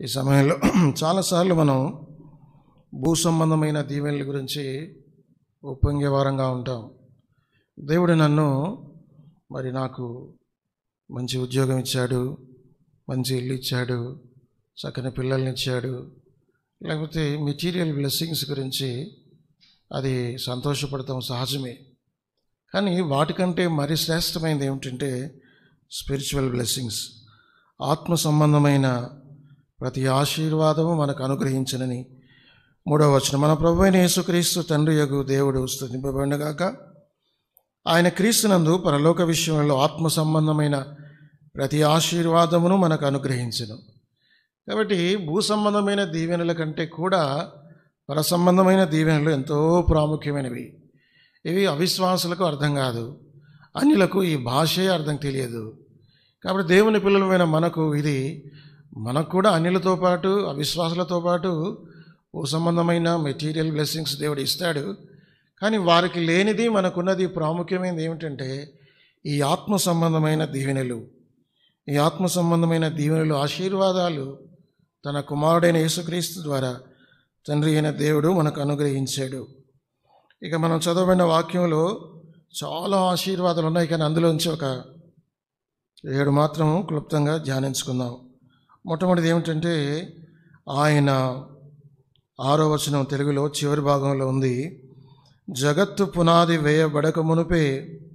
ఈ సమయంలో చాలాసార్లు మనం భూ సంబంధమైన దీవెనల గురించి ఉప్పొంగే వారంగా ఉంటాం దేవుడు నన్ను మరి నాకు మంచి ఉద్యోగం ఇచ్చాడు మంచి ఇల్లు ఇచ్చాడు చక్కని పిల్లల్ని ఇచ్చాడు లేకపోతే మెటీరియల్ బ్లెస్సింగ్స్ గురించి అది సంతోషపడతాం సహజమే కానీ వాటికంటే మరి శ్రేష్టమైనది ఏమిటంటే స్పిరిచువల్ బ్లెస్సింగ్స్ ఆత్మ సంబంధమైన ప్రతి ఆశీర్వాదము మనకు అనుగ్రహించనని మూడవ వచనం మన ప్రభు అయిన యేసుక్రీస్తు తండ్రి యొక్క దేవుడు స్థుతింపబడినగాక ఆయన క్రీస్తునందు పరలోక విషయంలో ఆత్మ సంబంధమైన ప్రతి ఆశీర్వాదమును మనకు అనుగ్రహించను కాబట్టి భూ సంబంధమైన దీవెనల కంటే కూడా పర సంబంధమైన దీవెనలు ఎంతో ప్రాముఖ్యమైనవి ఇవి అవిశ్వాసులకు అర్థం కాదు అన్యులకు ఈ భాషే అర్థం తెలియదు కాబట్టి దేవుని పిల్లలమైన మనకు ఇది మనకు కూడా అన్యులతో పాటు అవిశ్వాసులతో పాటు భూ సంబంధమైన మెటీరియల్ బ్లెస్సింగ్స్ దేవుడు ఇస్తాడు కానీ వారికి లేనిది మనకున్నది ప్రాముఖ్యమైనది ఏమిటంటే ఈ ఆత్మ సంబంధమైన దీవెనలు ఈ ఆత్మ సంబంధమైన దీవెనలు ఆశీర్వాదాలు తన కుమారుడైన యేసుక్రీస్తు ద్వారా తండ్రి అయిన దేవుడు మనకు అనుగ్రహించాడు ఇక మనం చదవబడిన వాక్యంలో చాలా ఆశీర్వాదాలు ఉన్నాయి కానీ అందులోంచి ఒక ఏడు మాత్రం క్లుప్తంగా ధ్యానించుకుందాం మొట్టమొదటిది ఏమిటంటే ఆయన ఆరో వచనం తెలుగులో చివరి భాగంలో ఉంది జగత్తు పునాది వేయబడక మునుపే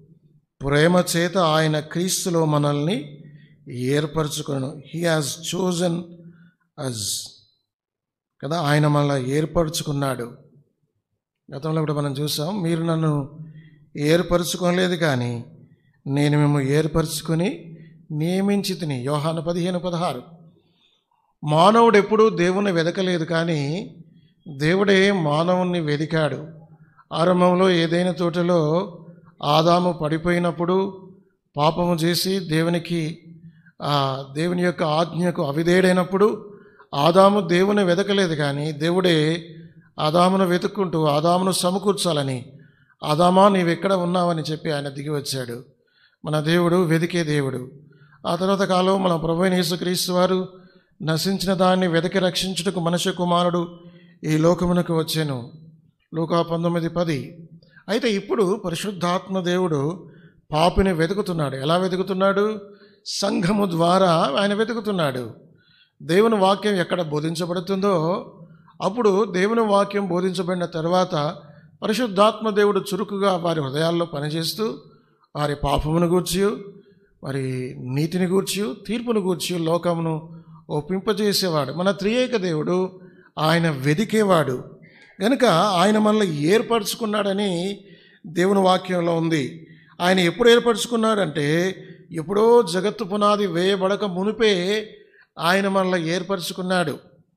ప్రేమ చేత ఆయన క్రీస్తులో మనల్ని ఏర్పరచుకును హీ హాజ్ చోజన్ అజ్ కదా ఆయన మనల్ని ఏర్పరచుకున్నాడు గతంలో కూడా మనం చూసాం మీరు నన్ను ఏర్పరచుకోలేదు కానీ నేను మేము ఏర్పరచుకొని నియమించి తిని యోహాను పదిహేను పదహారు మానవుడు ఎప్పుడూ దేవుణ్ణి వెదకలేదు కానీ దేవుడే మానవుణ్ణి వెదికాడు ఆరంభంలో ఏదైనా తోటలో ఆదాము పడిపోయినప్పుడు పాపము చేసి దేవునికి ఆ దేవుని యొక్క ఆజ్ఞకు అవిధేయుడైనప్పుడు ఆదాము దేవుని వెదకలేదు కానీ దేవుడే ఆదామును వెతుక్కుంటూ ఆదామును సమకూర్చాలని ఆదామా నీవెక్కడ ఉన్నావని చెప్పి ఆయన దిగి వచ్చాడు మన దేవుడు వెదికే దేవుడు ఆ తర్వాత కాలం మన ప్రభు అయిన యేసుక్రీస్తు వారు నశించిన దాన్ని వెదకి రక్షించుటకు మనుష్య కుమారుడు ఈ లోకమునకు వచ్చాను లూకా పంతొమ్మిది పది అయితే ఇప్పుడు పరిశుద్ధాత్మ దేవుడు పాపిని వెతుకుతున్నాడు ఎలా వెతుకుతున్నాడు సంఘము ద్వారా ఆయన వెతుకుతున్నాడు దేవుని వాక్యం ఎక్కడ బోధించబడుతుందో అప్పుడు దేవుని వాక్యం బోధించబడిన తర్వాత పరిశుద్ధాత్మ దేవుడు చురుకుగా వారి హృదయాల్లో పనిచేస్తూ వారి పాపమును గూర్చి మరి నీతిని గూర్చి తీర్పును గూర్చి లోకమును ఒప్పింపజేసేవాడు మన త్రియేక దేవుడు ఆయన వెదికేవాడు కనుక ఆయన మనల్ని ఏర్పరచుకున్నాడని దేవుని వాక్యంలో ఉంది ఆయన ఎప్పుడు ఏర్పరచుకున్నాడంటే ఎప్పుడో జగత్తు పునాది వేయబడక మునిపే ఆయన మనల్ని ఏర్పరచుకున్నాడు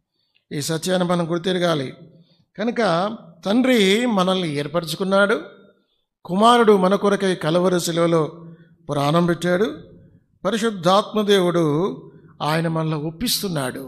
ఈ సత్యాన్ని మనం గుర్తిరగాలి కనుక తండ్రి మనల్ని ఏర్పరచుకున్నాడు కుమారుడు మన కొరకై కలవరి శిలువలో ప్రాణం పెట్టాడు పరిశుద్ధాత్మదేవుడు ఆయన మనల్ని ఒప్పిస్తున్నాడు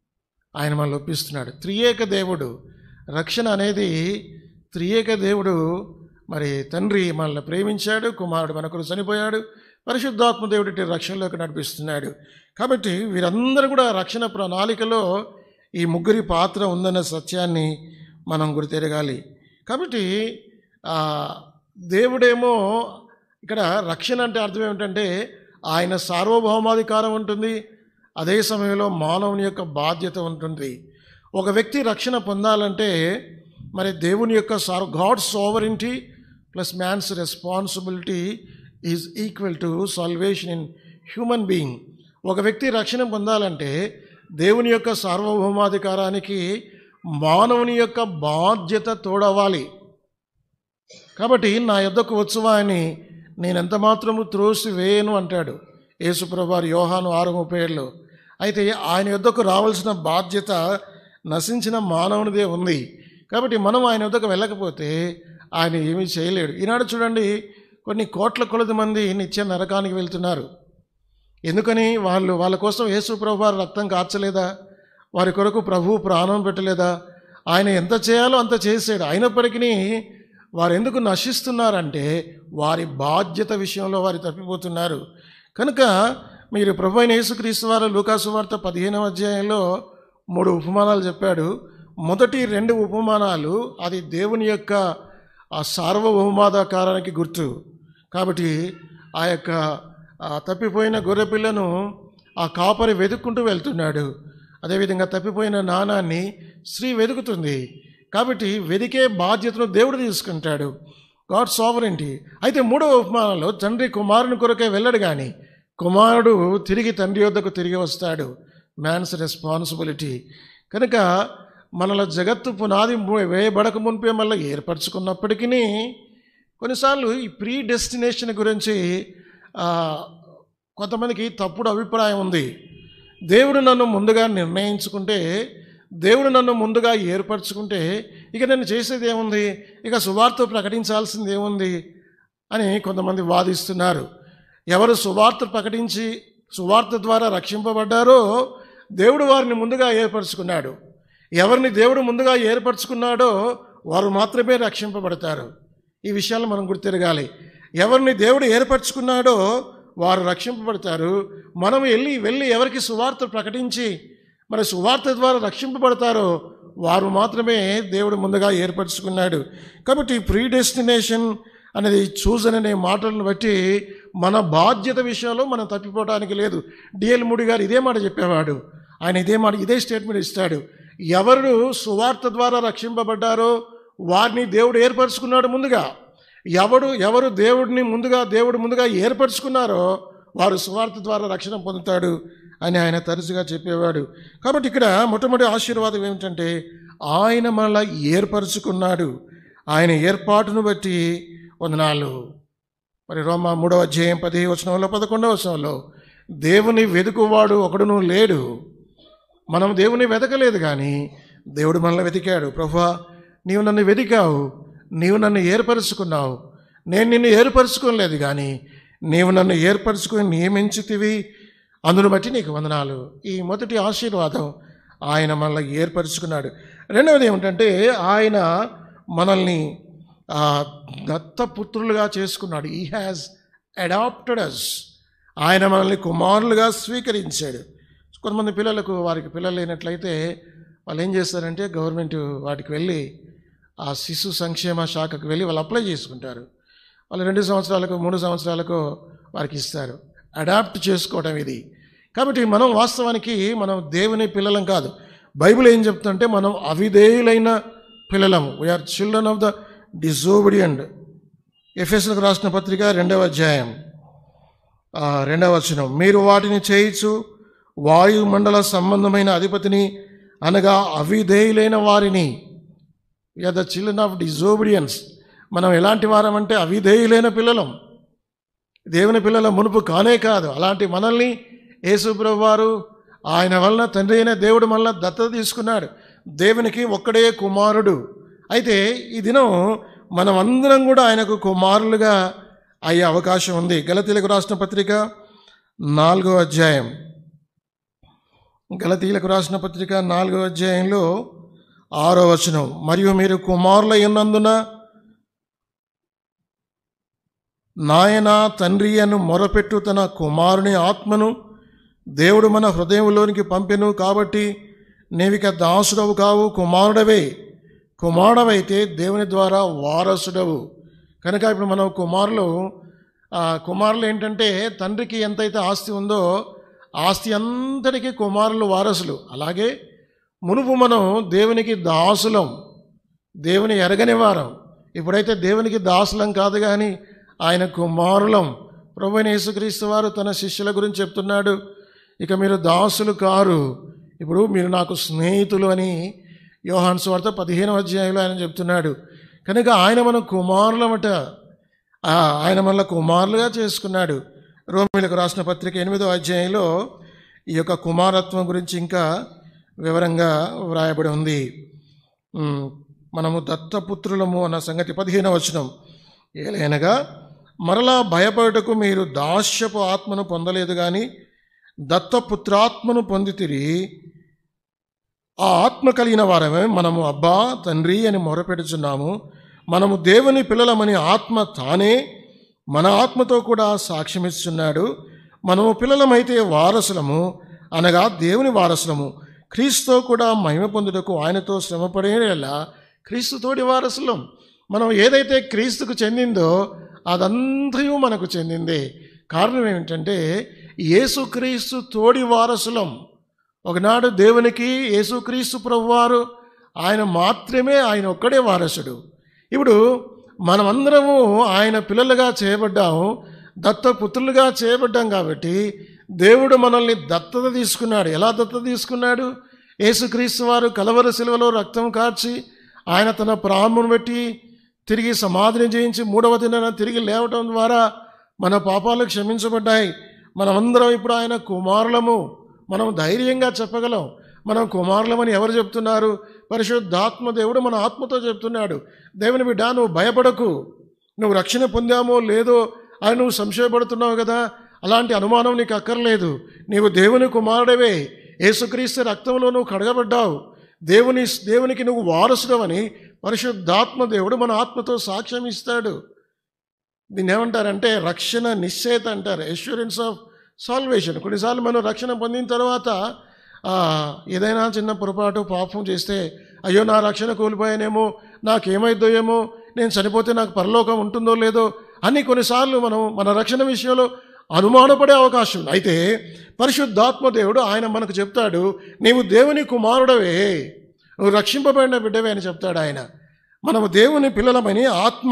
ఆయన మనల్ని ఒప్పిస్తున్నాడు త్రియేక దేవుడు రక్షణ అనేది త్రియేక దేవుడు మరి తండ్రి మనల్ని ప్రేమించాడు కుమారుడు మన కొరకు చనిపోయాడు పరిశుద్ధాత్మ దేవుడి రక్షణలోకి నడిపిస్తున్నాడు కాబట్టి వీరందరూ కూడా రక్షణ ప్రణాళికలో ఈ ముగ్గురి పాత్ర ఉందన్న సత్యాన్ని మనం గుర్తెరగాలి కాబట్టి ఆ, దేవుడేమో ఇక్కడ రక్షణ అంటే అర్థం ఏమిటంటే ఆయన సార్వభౌమాధికారం ఉంటుంది అదే సమయంలో మానవుని యొక్క బాధ్యత ఉంటుంది ఒక వ్యక్తి రక్షణ పొందాలంటే మరి దేవుని యొక్క సార్ God sovereignty plus man's responsibility is equal to salvation in human being ఒక వ్యక్తి రక్షణ పొందాలంటే దేవుని యొక్క సార్వభౌమాధికారానికి మానవుని యొక్క బాధ్యత తోడవాలి కాబట్టి నా యొద్దకు వచ్చువా అని నేను ఎంత మాత్రము త్రోసి వేయను అంటాడు యేసుప్రభారు యోహాను ఆరు ముప్పై ఏళ్ళు అయితే ఆయన యొద్దకు రావాల్సిన బాధ్యత నశించిన మానవునిదే ఉంది కాబట్టి మనం ఆయన యొద్దకు వెళ్ళకపోతే ఆయన ఏమీ చేయలేడు ఈనాడు చూడండి కొన్ని కోట్ల కొలది మంది నిత్య నరకానికి వెళ్తున్నారు ఎందుకని వాళ్ళు వాళ్ళ కోసం యేసు ప్రభు వారు రక్తం కార్చలేదా వారి కొరకు ప్రభువు ప్రాణం పెట్టలేదా ఆయన ఎంత చేయాలో అంత చేసాడు అయినప్పటికీ వారు ఎందుకు నశిస్తున్నారంటే వారి బాధ్యత విషయంలో వారు తప్పిపోతున్నారు కనుక మీరు ప్రభు అయిన యేసుక్రీస్తు వారు లూకాసు వార్త పదిహేనవ అధ్యాయంలో మూడు ఉపమానాలు చెప్పాడు మొదటి రెండు ఉపమానాలు అది దేవుని యొక్క ఆ సార్వభౌమాధాకారానికి గుర్తు కాబట్టి ఆ యొక్క ఆ తప్పిపోయిన గొర్రెపిల్లను ఆ కాపరి వెతుక్కుంటూ వెళ్తున్నాడు అదేవిధంగా తప్పిపోయిన నాణాన్ని స్త్రీ వెతుకుతుంది కాబట్టి వెదికే బాధ్యతను దేవుడు తీసుకుంటాడు గాడ్ సావరెంటీ అయితే మూడవ ఉపమానంలో తండ్రి కుమారుని కొరకే వెళ్ళడు కానీ కుమారుడు తిరిగి తండ్రి వద్దకు తిరిగి వస్తాడు మ్యాన్స్ రెస్పాన్సిబిలిటీ కనుక మనల జగత్తు పునాది వేయబడక మునిపే మళ్ళీ ఏర్పరచుకున్నప్పటికీ కొన్నిసార్లు ఈ ప్రీ డెస్టినేషన్ గురించి ఆ, కొంతమందికి తప్పుడు అభిప్రాయం ఉంది దేవుడు నన్ను ముందుగా నిర్ణయించుకుంటే దేవుడు నన్ను ముందుగా ఏర్పరచుకుంటే ఇక నేను చేసేది ఏముంది ఇక సువార్త ప్రకటించాల్సింది ఏముంది అని కొంతమంది వాదిస్తున్నారు ఎవరు సువార్త ప్రకటించి సువార్త ద్వారా రక్షింపబడ్డారో దేవుడు వారిని ముందుగా ఏర్పరచుకున్నాడు ఎవరిని దేవుడు ముందుగా ఏర్పరచుకున్నాడో వారు మాత్రమే రక్షింపబడతారు ఈ విషయాలు మనం గుర్తిరగాలి ఎవరిని దేవుడు ఏర్పరచుకున్నాడో వారు రక్షింపబడతారు మనం వెళ్ళి వెళ్ళి ఎవరికి సువార్త ప్రకటించి మరి సువార్త ద్వారా రక్షింపబడతారో వారు మాత్రమే దేవుడు ముందుగా ఏర్పరచుకున్నాడు కాబట్టి ప్రీ డెస్టినేషన్ అనేది చూజన్ అనే మాటలను బట్టి మన బాధ్యత విషయంలో మనం తప్పిపోవడానికి లేదు డిఎల్ మూడి గారు ఇదే మాట చెప్పేవాడు ఆయన ఇదే మాట ఇదే స్టేట్మెంట్ ఇస్తాడు ఎవరు సువార్త ద్వారా రక్షింపబడ్డారో వారిని దేవుడు ఏర్పరచుకున్నాడు ముందుగా ఎవడు ఎవరు దేవుడిని ముందుగా దేవుడు ముందుగా ఏర్పరచుకున్నారో వారు సువార్త ద్వారా రక్షణ పొందుతాడు అని ఆయన తరచుగా చెప్పేవాడు కాబట్టి ఇక్కడ మొట్టమొదటి ఆశీర్వాదం ఏమిటంటే ఆయన మనల్ని ఏర్పరచుకున్నాడు ఆయన ఏర్పాటును బట్టి వందనాలు మరి రోమ మూడవ అధ్యాయం పది వచనంలో పదకొండవ వచనంలో దేవుని వెతుకువాడు ఒకడును లేడు మనం దేవుని వెతకలేదు కానీ దేవుడు మనల్ని వెతికాడు ప్రభా నీవు నన్ను వెతికావు నీవు నన్ను ఏర్పరచుకున్నావు నేను నిన్ను ఏర్పరచుకోలేదు కానీ నీవు నన్ను ఏర్పరచుకొని నియమించితివి అందును బట్టి నీకు వందనాలు ఈ మొదటి ఆశీర్వాదం ఆయన మనల్ని ఏర్పరచుకున్నాడు రెండవది ఏమిటంటే ఆయన మనల్ని ఆ, దత్తపుత్రులుగా చేసుకున్నాడు ఈ హ్యాస్ అడాప్టెడ్ అస్ ఆయన మనల్ని కుమారులుగా స్వీకరించాడు కొంతమంది పిల్లలకు వారికి పిల్లలు లేనట్లయితే వాళ్ళు ఏం చేస్తారంటే గవర్నమెంట్ వాటికి వెళ్ళి ఆ శిశు సంక్షేమ శాఖకు వెళ్ళి వాళ్ళు అప్లై చేసుకుంటారు వాళ్ళు రెండు సంవత్సరాలకు మూడు సంవత్సరాలకు వారికి ఇస్తారు అడాప్ట్ చేసుకోవడం ఇది కాబట్టి మనం వాస్తవానికి మనం దేవుని పిల్లలం కాదు బైబిల్ ఏం చెప్తుంటే మనం అవిధేయులైన పిల్లలము we are children of the disobedient ఎఫ్ఎస్లకు రాసిన పత్రిక రెండవ అధ్యాయం ఆ, రెండవ వచనం మీరు వాటిని చేయించు వాయుమండల సంబంధమైన అధిపతిని అనగా అవిధేయులైన వారిని we are the children of disobedience మనం ఎలాంటి వారం అంటే అవిధేయులైన పిల్లలం దేవుని పిల్లల మునుపు కానే కాదు అలాంటి మనల్ని యేసుప్రభు వారు ఆయన వలన తండ్రి అయిన దేవుడు మనల్ని దత్తత తీసుకున్నాడు దేవునికి ఒక్కడే కుమారుడు అయితే ఈ దినం మనం అందరం కూడా ఆయనకు కుమారులుగా అయ్యే అవకాశం ఉంది గలతీలకు రాసిన పత్రిక నాలుగో అధ్యాయం గలతీలకు రాసిన పత్రిక నాలుగో అధ్యాయంలో ఆరో వచనం మరియు మీరు కుమారుల ఉన్నందున నాయన తండ్రి అను మొరపెట్టు తన కుమారుని ఆత్మను దేవుడు మన హృదయంలోనికి పంపెను కాబట్టి నీవిక దాసుడవు కావు కుమారుడవే కుమారుడవైతే దేవుని ద్వారా వారసుడవు కనుక ఇప్పుడు మనం కుమారులు ఆ కుమారులు ఏంటంటే తండ్రికి ఎంతైతే ఆస్తి ఉందో ఆస్తి అంతటికీ కుమారులు వారసులు అలాగే మునుపు మనం దేవునికి దాసులం దేవుని ఎరగని వారం ఇప్పుడైతే దేవునికి దాసులం కాదు కానీ ఆయన కుమారులం ప్రభు యేసుక్రీస్తు వారు తన శిష్యుల గురించి చెప్తున్నాడు ఇక మీరు దాసులు కారు ఇప్పుడు మీరు నాకు స్నేహితులు అని యోహాన్ స్వార్త పదిహేనవ అధ్యాయంలో ఆయన చెప్తున్నాడు కనుక ఆయన మన కుమారులమట ఆ, ఆయన మనల్ని కుమారులుగా చేసుకున్నాడు రోమిలకు రాసిన పత్రిక ఎనిమిదో అధ్యాయంలో ఈ యొక్క కుమారత్వం గురించి ఇంకా వివరంగా వ్రాయబడి ఉంది ఉమ్, మనము దత్తపుత్రులము అన్న సంగతి పదిహేనవ వచనం ఏలైనగా మరలా భయపడటకు మీరు దాస్యపు ఆత్మను పొందలేదు కానీ దత్తపుత్రాత్మను పొందితిరి ఆ ఆత్మ కలిగిన వారమే మనము అబ్బా తండ్రి అని మొరపెడుచున్నాము మనము దేవుని పిల్లలమని ఆత్మ తానే మన ఆత్మతో కూడా సాక్ష్యమిస్తున్నాడు మనము పిల్లలమైతే వారసులము అనగా దేవుని వారసులము క్రీస్తుతో కూడా మహిమ పొందుటకు ఆయనతో శ్రమపడేలా క్రీస్తుతోటి వారసులం మనం ఏదైతే క్రీస్తుకు చెందిందో అదంతయు మనకు చెందింది కారణం ఏమిటంటే యేసుక్రీస్తు తోడి వారసులం ఒకనాడు దేవునికి యేసుక్రీస్తు ప్రభువారు ఆయన మాత్రమే ఆయన ఒక్కడే వారసుడు ఇప్పుడు మనమందరము ఆయన పిల్లలుగా చేయబడ్డాము దత్తపుత్రులుగా చేయబడ్డాం కాబట్టి దేవుడు మనల్ని దత్తత తీసుకున్నాడు ఎలా దత్తత తీసుకున్నాడు యేసుక్రీస్తు వారు కలవర శిలువలో రక్తం కార్చి ఆయన తన ప్రాణమును పెట్టి తిరిగి సమాధిని జయించి మూడవ దినాన తిరిగి లేవటం ద్వారా మన పాపాలు క్షమించబడ్డాయి మనమందరం ఇప్పుడు ఆయన కుమారులము మనం ధైర్యంగా చెప్పగలం మనం కుమారులమని ఎవరు చెప్తున్నారు పరిశుద్ధాత్మ దేవుడు మన ఆత్మతో చెప్తున్నాడు దేవుని బిడ్డ నువ్వు భయపడకు నువ్వు రక్షణ పొందామో లేదో అని నువ్వు సంశయపడుతున్నావు కదా అలాంటి అనుమానం నీకు అక్కర్లేదు నీవు దేవుని కుమారుడవే యేసుక్రీస్తు రక్తంలో నువ్వు కడగబడ్డావు దేవుని దేవునికి నువ్వు వారసుడవని పరిశుద్ధాత్మ దేవుడు మన ఆత్మతో సాక్ష్యం ఇస్తాడు దీన్ని ఏమంటారంటే రక్షణ నిశ్చయిత అంటారు ఎష్యూరెన్స్ ఆఫ్ సాల్వేషన్ కొన్నిసార్లు మనం రక్షణ పొందిన తర్వాత ఆ, ఏదైనా చిన్న పొరపాటు పాపం చేస్తే అయ్యో నా రక్షణ కోల్పోయానేమో నాకేమైద్దో ఏమో నేను చనిపోతే నాకు పరలోకం ఉంటుందో లేదో అని కొన్నిసార్లు మనం మన రక్షణ విషయంలో అనుమానపడే అవకాశం ఉంది అయితే పరిశుద్ధాత్మ దేవుడు ఆయన మనకు చెప్తాడు నీవు దేవుని కుమారుడవే నువ్వు రక్షింపబడిన బిడ్డవే అని చెప్తాడు ఆయన మనము దేవుని పిల్లలమని ఆత్మ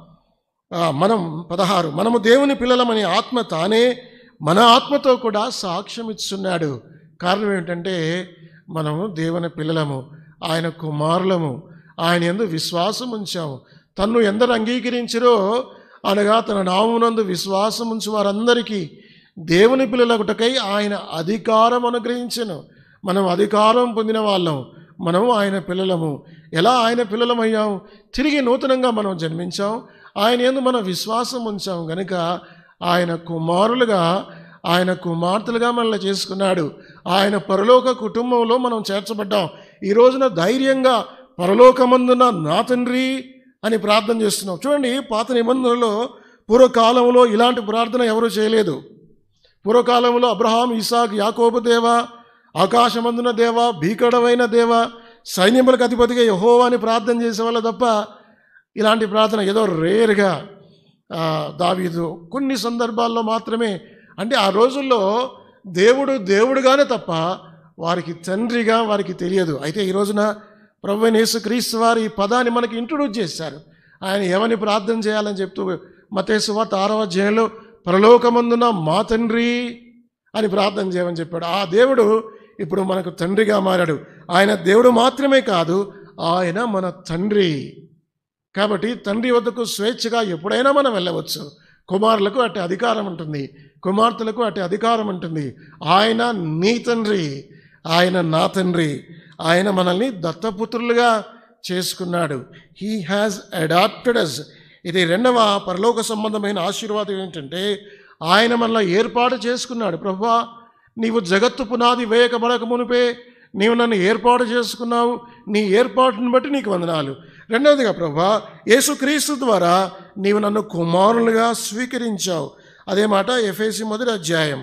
ఆ, మనం పదహారు మనము దేవుని పిల్లలమని ఆత్మ తానే మన ఆత్మతో కూడా సాక్ష్యం ఇస్తున్నాడు కారణం ఏమిటంటే మనము దేవుని పిల్లలము ఆయన కుమారులము ఆయన ఎందు విశ్వాసం ఉంచాము తన్ను ఎందరు అంగీకరించిరో అనగా తన నామమునందు విశ్వాసం ఉంచి వారందరికీ దేవుని పిల్లలకుటకై ఆయన అధికారం అనుగ్రహించను మనం అధికారం పొందిన వాళ్ళం మనం ఆయన పిల్లలము ఎలా ఆయన పిల్లలమయ్యాం తిరిగి నూతనంగా మనం జన్మించాం ఆయన ఎందు మన విశ్వాసం ఉంచాం గనుక ఆయన కుమారులుగా ఆయన కుమార్తెలుగా మనల్ని చేసుకున్నాడు ఆయన పరలోక కుటుంబంలో మనం చేర్చబడ్డాం ఈ రోజున ధైర్యంగా పరలోకమందున నా తండ్రి అని ప్రార్థన చేస్తున్నాం చూడండి పాత నిబంధనలో పూర్వకాలంలో ఇలాంటి ప్రార్థన ఎవరు చేయలేదు పూర్వకాలంలో అబ్రహాం ఇసాక్ యాకోబు దేవ ఆకాశమందున దేవ భీకరమైన దేవ సైన్యములకు అధిపతిగా యహోవా అని ప్రార్థన చేసేవాళ్ళు తప్ప ఇలాంటి ప్రార్థన ఏదో రేరుగా ఆ, దావీదు కొన్ని సందర్భాల్లో మాత్రమే అంటే ఆ రోజుల్లో దేవుడు దేవుడుగానే తప్ప వారికి తండ్రిగా వారికి తెలియదు అయితే ఈ రోజున ప్రభు యేసుక్రీస్తు వారు ఈ పదాన్ని మనకి ఇంట్రొడ్యూస్ చేశారు ఆయన ఏమని ప్రార్థన చేయాలని చెప్తూ మతేశ్వాత ఆరవ అధ్యాయంలో పరలోకమందున మా తండ్రి అని ప్రార్థన చేయమని చెప్పాడు ఆ దేవుడు ఇప్పుడు మనకు తండ్రిగా మారాడు ఆయన దేవుడు మాత్రమే కాదు ఆయన మన తండ్రి కాబట్టి తండ్రి వద్దకు స్వేచ్ఛగా ఎప్పుడైనా మనం వెళ్ళవచ్చు కుమారులకు అట్టి అధికారం ఉంటుంది కుమార్తెలకు అట్టి అధికారం ఉంటుంది ఆయన నీ తండ్రి ఆయన నా తండ్రి ఆయన మనల్ని దత్తపుత్రులుగా చేసుకున్నాడు హీ హ్యాస్ అడాప్టెడ్ అస్ ఇది రెండవ పరలోక సంబంధమైన ఆశీర్వాదం ఏంటంటే ఆయన మనల్ని ఏర్పాటు చేసుకున్నాడు ప్రభా నీవు జగత్తు పునాది వేయకబడక మునిపే నీవు నన్ను ఏర్పాటు చేసుకున్నావు నీ ఏర్పాటును బట్టి నీకు వందనాలు రెండవదిగా ప్రభా యేసుక్రీస్తు ద్వారా నీవు నన్ను కుమారులుగా స్వీకరించావు అదే మాట ఎఫ్ఏసి మొదటి అధ్యాయం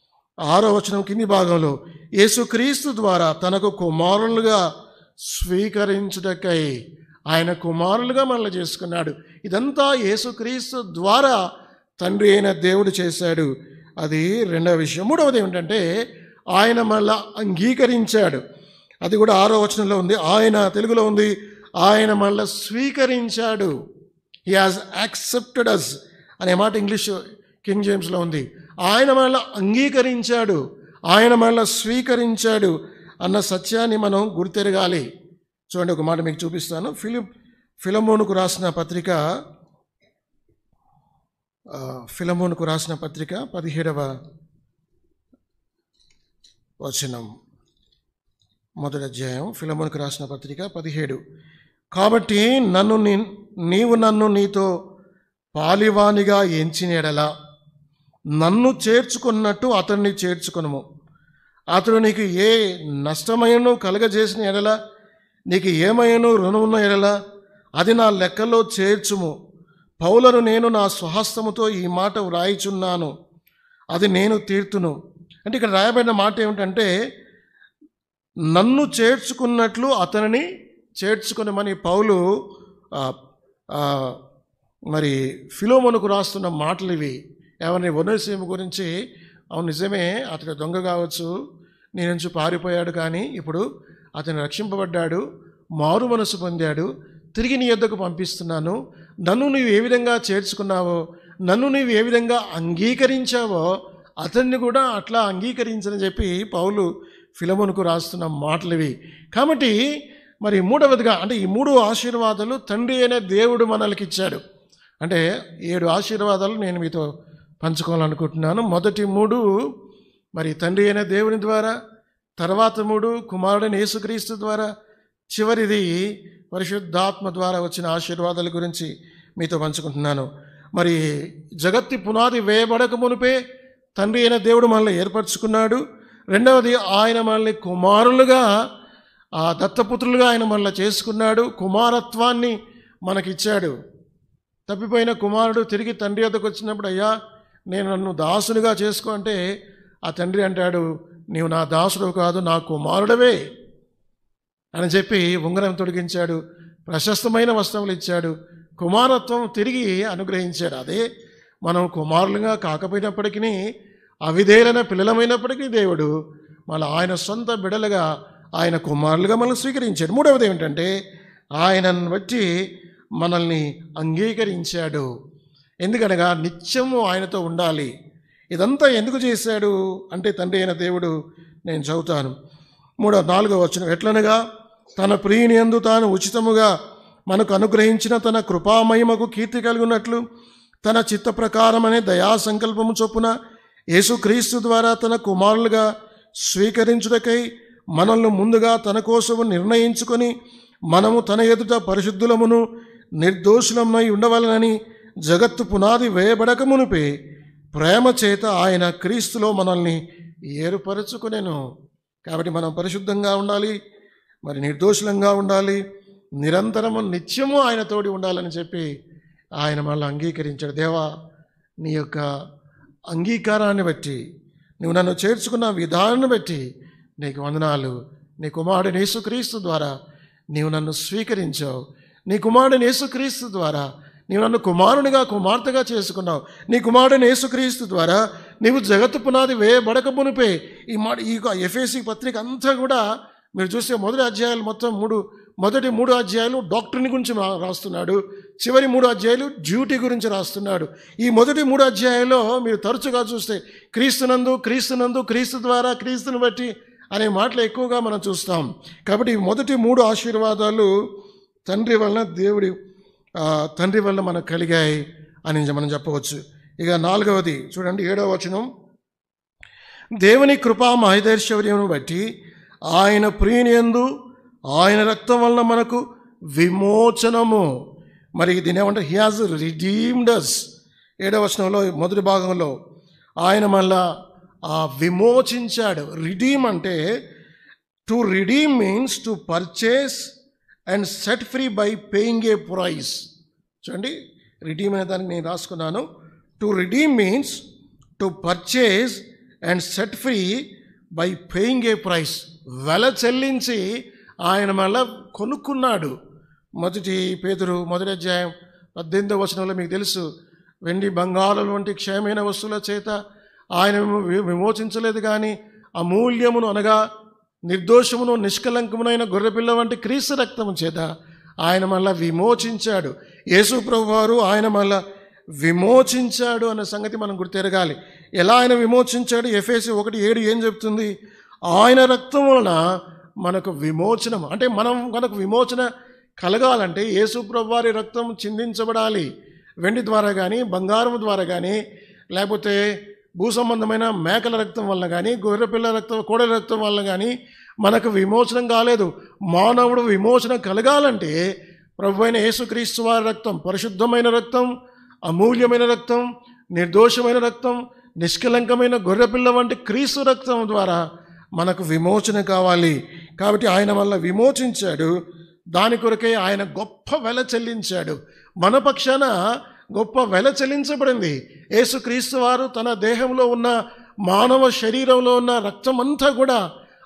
ఆరో వచనం కింది భాగంలో యేసుక్రీస్తు ద్వారా తనకు కుమారులుగా స్వీకరించుటకై ఆయన కుమారులుగా మనల్ని చేసుకున్నాడు ఇదంతా యేసుక్రీస్తు ద్వారా తండ్రి అయిన దేవుడు చేశాడు అది రెండవ విషయం మూడవది ఏమిటంటే ఆయన మళ్ళా అంగీకరించాడు అది కూడా ఆరో వచనంలో ఉంది ఆయన తెలుగులో ఉంది ఆయన మళ్ళా స్వీకరించాడు హీ హాజ్ యాక్సెప్టెడ్ అస్ అనే మాట ఇంగ్లీష్ కింగ్ జేమ్స్లో ఉంది ఆయన మళ్ళా అంగీకరించాడు ఆయన మళ్ళా స్వీకరించాడు అన్న సత్యాన్ని మనం గుర్తెరగాలి చూడండి ఒక మాట మీకు చూపిస్తాను ఫిలిం ఫిలమోనుకు రాసిన పత్రిక ఆ, ఫిలమోనుకు రాసిన పత్రిక పదిహేడవ వచనం మొదటి అధ్యాయం ఫిలమోనుకు రాసిన పత్రిక పదిహేడు కాబట్టి నన్ను నీ- నీవు నన్ను నీతో పాలివానిగా ఎంచిన ఎడల నన్ను చేర్చుకున్నట్టు అతన్ని చేర్చుకొనుము అతడు నీకు ఏ నష్టమైనను కలగజేసిన ఎడల నీకు ఏమైనను రుణమున్న ఎడల అది నా లెక్కలో చేర్చుము పౌలను నేను నా స్వహస్తముతో ఈ మాట వ్రాయిచున్నాను అది నేను తీర్తును అంటే ఇక్కడ రాయబడిన మాట ఏమిటంటే నన్ను చేర్చుకున్నట్లు అతనిని చేర్చుకునమని పౌలు ఆ, ఆ, మరి ఫిలోమోనుకు రాస్తున్న మాటలు ఇవి ఎవరిని వనసీమ గురించి అవును నిజమే అతడు దొంగ కావచ్చు నీ నుంచి పారిపోయాడు కానీ ఇప్పుడు అతను రక్షింపబడ్డాడు మారు మనసు పొందాడు తిరిగి నీ యొద్దకు పంపిస్తున్నాను నన్ను నీవు ఏ విధంగా చేర్చుకున్నావో నన్ను నీవు ఏ విధంగా అంగీకరించావో అతన్ని కూడా అట్లా అంగీకరించని చెప్పి పౌలు ఫిలమునకు రాస్తున్న మాటలు ఇవి కాబట్టి మరి మూడవదిగా అంటే ఈ మూడు ఆశీర్వాదాలు తండ్రి అనే దేవుడు మనలకి ఇచ్చాడు అంటే ఏడు ఆశీర్వాదాలు నేను మీతో పంచుకోవాలనుకుంటున్నాను మొదటి మూడు మరి తండ్రి అయిన దేవుని ద్వారా తర్వాత మూడు కుమారుడైన యేసుక్రీస్తు ద్వారా చివరిది పరిశుద్ధాత్మ ద్వారా వచ్చిన ఆశీర్వాదాల గురించి మీతో పంచుకుంటున్నాను మరి జగత్తి పునాది వేయబడక మునిపే తండ్రి అయిన దేవుడు మనల్ని ఏర్పరచుకున్నాడు రెండవది ఆయన మనల్ని కుమారులుగా ఆ దత్తపుత్రులుగా ఆయన మనల్ని చేసుకున్నాడు కుమారత్వాన్ని మనకిచ్చాడు తప్పిపోయిన కుమారుడు తిరిగి తండ్రి వద్దకు వచ్చినప్పుడు అయ్యా నేను నన్ను దాసునిగా చేసుకో అంటే ఆ తండ్రి అంటాడు నీవు నా దాసుడు కాదు నా కుమారుడవే అని చెప్పి ఉంగరం తొడిగించాడు ప్రశస్తమైన వస్త్రములు ఇచ్చాడు కుమారత్వం తిరిగి అనుగ్రహించాడు అదే మనం కుమారులుగా కాకపోయినప్పటికీ అవిధేయులైన పిల్లలమైనప్పటికీ దేవుడు మళ్ళీ ఆయన సొంత బిడలుగా ఆయన కుమారులుగా మనల్ని స్వీకరించాడు మూడవది ఏమిటంటే ఆయనను బట్టి మనల్ని అంగీకరించాడు ఎందుకనగా నిత్యము ఆయనతో ఉండాలి ఇదంతా ఎందుకు చేశాడు అంటే తండ్రి అయిన దేవుడు నేను చదువుతాను మూడో నాలుగో వచ్చిన ఎట్లనగా తన ప్రియుని యందు తాను ఉచితముగా మనకు అనుగ్రహించిన తన కృపామహిమకు కీర్తి కలిగినట్లు తన చిత్త ప్రకారమనే దయా సంకల్పము చొప్పున యేసుక్రీస్తు ద్వారా తన కుమారులుగా స్వీకరించుటకై మనల్ని ముందుగా తన కోసము నిర్ణయించుకొని మనము తన ఎదుట పరిశుద్ధులమును నిర్దోషులమై ఉండవలనని జగత్తు పునాది వేయబడక మునిపే ప్రేమ చేత ఆయన క్రీస్తులో మనల్ని ఏర్పరచుకునేను కాబట్టి మనం పరిశుద్ధంగా ఉండాలి మరి నిర్దోషులంగా ఉండాలి నిరంతరము నిత్యము ఆయన తోడి ఉండాలని చెప్పి ఆయన మళ్ళీ అంగీకరించాడు దేవా నీ యొక్క అంగీకారాన్ని బట్టి నువ్వు నన్ను చేర్చుకున్న విధానాన్ని బట్టి నీకు వందనాలు నీ కుమారుడు యేసుక్రీస్తు ద్వారా నీవు నన్ను స్వీకరించావు నీ కుమారుడు యేసుక్రీస్తు ద్వారా నీవు నన్ను కుమారునిగా కుమార్తెగా చేసుకున్నావు నీ కుమారుడు యేసుక్రీస్తు ద్వారా నీవు జగత్తు పునాది వేయబడక మునిపే ఈ మాట ఈ ఎఫ్ఎసి పత్రిక అంతా కూడా మీరు చూస్తే మొదటి అధ్యాయాలు మొత్తం మూడు మొదటి మూడు అధ్యాయాలు డాక్టర్ని గురించి రా- రాస్తున్నాడు చివరి మూడు అధ్యాయాలు డ్యూటీ గురించి రాస్తున్నాడు ఈ మొదటి మూడు అధ్యాయాల్లో మీరు తరచుగా చూస్తే క్రీస్తునందు క్రీస్తునందు క్రీస్తు ద్వారా క్రీస్తుని బట్టి అనే మాటలు ఎక్కువగా మనం చూస్తాం కాబట్టి ఈ మొదటి మూడు ఆశీర్వాదాలు తండ్రి వలన దేవుడి ఆ, తండ్రి వల్ల మనకు కలిగాయి అని మనం చెప్పవచ్చు ఇక నాలుగవది చూడండి ఏడవ వచనం దేవుని కృపా మహదైశ్వర్యమును బట్టి ఆయన ప్రియనియందు ఆయన రక్తం వలన మనకు విమోచనము మరి దీని ఏమంటే హీ హాజ్ రిడీమ్డస్ ఏడవ వచనంలో మొదటి భాగంలో ఆయన మళ్ళా ఆ విమోచించాడు రిడీమ్ అంటే to redeem means to purchase and set free by paying a price చూడండి రిడీమ్ అనే దానికి నేను రాసుకున్నాను to redeem means to purchase and set free by paying a price వెల చెల్లించి ఆయన మళ్ళా కొనుక్కున్నాడు మొదటి పేదరు మొదటి అధ్యాయం పద్దెనిమిదవ వచనంలో మీకు తెలుసు వెండి బంగారం వంటి క్షయమైన వస్తువుల చేత ఆయన వి- విమోచించలేదు కానీ అమూల్యమును అనగా నిర్దోషమును నిష్కలంకమునైన గొర్రెపిల్ల వంటి క్రీస్తు రక్తము చేత ఆయన మళ్ళా విమోచించాడు యేసు ప్రభు వారు ఆయన మళ్ళా విమోచించాడు అన్న సంగతి మనం గుర్తెరగాలి ఎలా ఆయన విమోచించాడు ఎఫ్ఎసి ఒకటి ఏడు ఏం చెప్తుంది ఆయన రక్తం వలన మనకు విమోచనం అంటే మనం మనకు విమోచన కలగాలంటే యేసు ప్రభు వారి రక్తం చిందించబడాలి వెండి ద్వారా కానీ బంగారం ద్వారా కానీ లేకపోతే భూ సంబంధమైన మేకల రక్తం వల్ల కానీ గొర్రెపిల్ల రక్తం కోడల రక్తం వల్ల కానీ మనకు విమోచనం కాలేదు మానవుడు విమోచన కలగాలంటే ప్రభు అయిన యేసుక్రీస్తు వారి రక్తం పరిశుద్ధమైన రక్తం అమూల్యమైన రక్తం నిర్దోషమైన రక్తం నిష్కలంకమైన గొర్రెపిల్ల వంటి క్రీస్తు రక్తం ద్వారా మనకు విమోచన కావాలి కాబట్టి ఆయన వల్ల విమోచించాడు దాని కొరకే ఆయన గొప్ప వెల చెల్లించాడు మన పక్షాన గొప్ప వెల చెల్లించబడింది యేసుక్రీస్తు వారు తన దేహంలో ఉన్న మానవ శరీరంలో ఉన్న రక్తం అంతా కూడా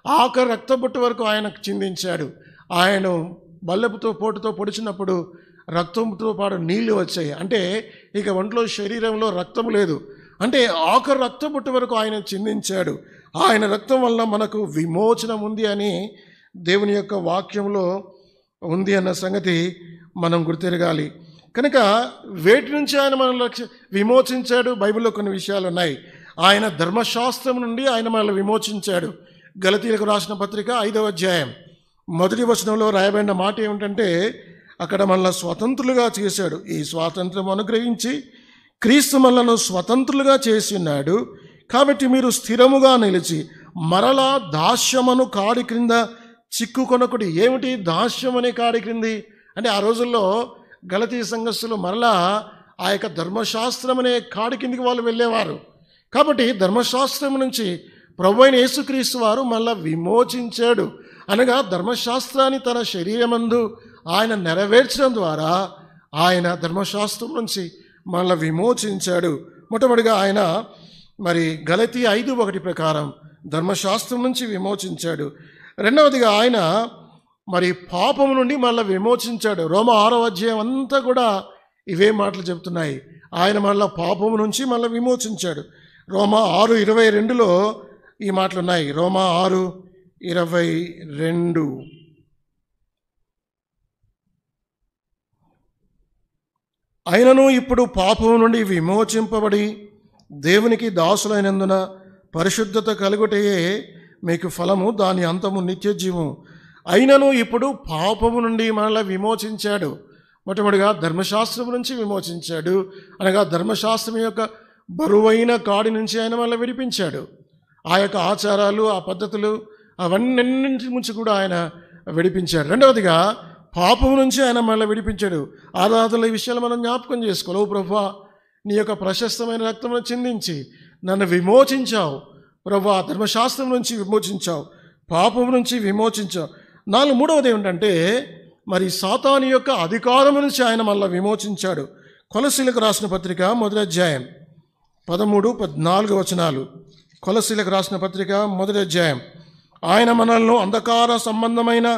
ఆఖరి రక్తబొట్టు వరకు ఆయనకు చిందించాడు ఆయన బల్లెపుతో పోటుతో పొడిచినప్పుడు రక్తంతో పాటు నీళ్లు వచ్చాయి అంటే ఇక ఒంట్లో శరీరంలో రక్తం లేదు అంటే ఆఖరి రక్తబొట్టు వరకు ఆయన చిందించాడు ఆయన రక్తం వల్ల మనకు విమోచనం ఉంది అని దేవుని యొక్క వాక్యంలో ఉంది అన్న సంగతి మనం గుర్తెరగాలి కనుక వేటి నుంచి ఆయన మనల్ని రక్ష- విమోచించాడు బైబిల్లో కొన్ని విషయాలు ఉన్నాయి ఆయన ధర్మశాస్త్రం నుండి ఆయన మనల్ని విమోచించాడు గలతీలకు రాసిన పత్రిక ఐదవ అధ్యాయం మొదటి వచనంలో రాయబడిన మాట ఏమిటంటే అక్కడ మనల్ని స్వతంత్రులుగా చేశాడు ఈ స్వాతంత్రం అనుగ్రహించి క్రీస్తు మనలను స్వతంత్రులుగా చేసి ఉన్నాడు కాబట్టి మీరు స్థిరముగా నిలిచి మరలా దాస్యమను కాడి క్రింద చిక్కుకొనకుడి ఏమిటి దాస్యం అనే కాడి క్రింది అంటే ఆ రోజుల్లో గలతీ సంఘస్థులు మరలా ఆ యొక్క ధర్మశాస్త్రం అనే కాడి కిందికి వాళ్ళు వెళ్ళేవారు కాబట్టి ధర్మశాస్త్రం నుంచి ప్రభు అయిన యేసుక్రీస్తు వారు మళ్ళా విమోచించాడు అనగా ధర్మశాస్త్రాన్ని తన శరీరమందు ఆయన నెరవేర్చడం ద్వారా ఆయన ధర్మశాస్త్రం నుంచి మళ్ళా విమోచించాడు మొట్టమొదటిగా ఆయన మరి గలతీ ఐదు ఒకటి ప్రకారం ధర్మశాస్త్రం నుంచి విమోచించాడు రెండవదిగా ఆయన మరి పాపము నుండి మళ్ళీ విమోచించాడు రోమ ఆరో అధ్యాయం అంతా కూడా ఇవే మాటలు చెప్తున్నాయి ఆయన మళ్ళీ పాపము నుంచి మళ్ళీ విమోచించాడు రోమ ఆరు ఇరవై రెండులో ఈ మాటలు ఉన్నాయి రోమ ఆరు ఇరవై రెండు అయినను ఇప్పుడు పాపము నుండి విమోచింపబడి దేవునికి దాసులైనందున పరిశుద్ధత కలుగుటయే మీకు ఫలము దాని అంతము నిత్య జీవం అయినను ఇప్పుడు పాపము నుండి మనల్ని విమోచించాడు మొట్టమొదటిగా ధర్మశాస్త్రం నుంచి విమోచించాడు అనగా ధర్మశాస్త్రం యొక్క బరువైన కాడి నుంచి ఆయన మనల్ని విడిపించాడు ఆ యొక్క ఆచారాలు ఆ పద్ధతులు అవన్నింటి నుంచి కూడా ఆయన విడిపించాడు రెండవదిగా పాపం నుంచి ఆయన మనల్ని విడిపించాడు ఆరాధనల ఈ విషయాలు మనం జ్ఞాపకం చేసుకోవాలి ఓ ప్రభా నీ యొక్క ప్రశస్తమైన రక్తమును చిందించి నన్ను విమోచించావు ప్రభా ధర్మశాస్త్రం నుంచి విమోచించావు పాపం నుంచి విమోచించావు నాలుగు మూడవది ఏమిటంటే మరి సాతాను యొక్క అధికారం నుంచి ఆయన మళ్ళీ విమోచించాడు కొలసీలకు రాసిన పత్రిక మొదటి అధ్యాయం పదమూడు పద్నాలుగు వచనాలు కొలసీలకు రాసిన పత్రిక మొదటి అధ్యాయం ఆయన మనల్ని అంధకార సంబంధమైన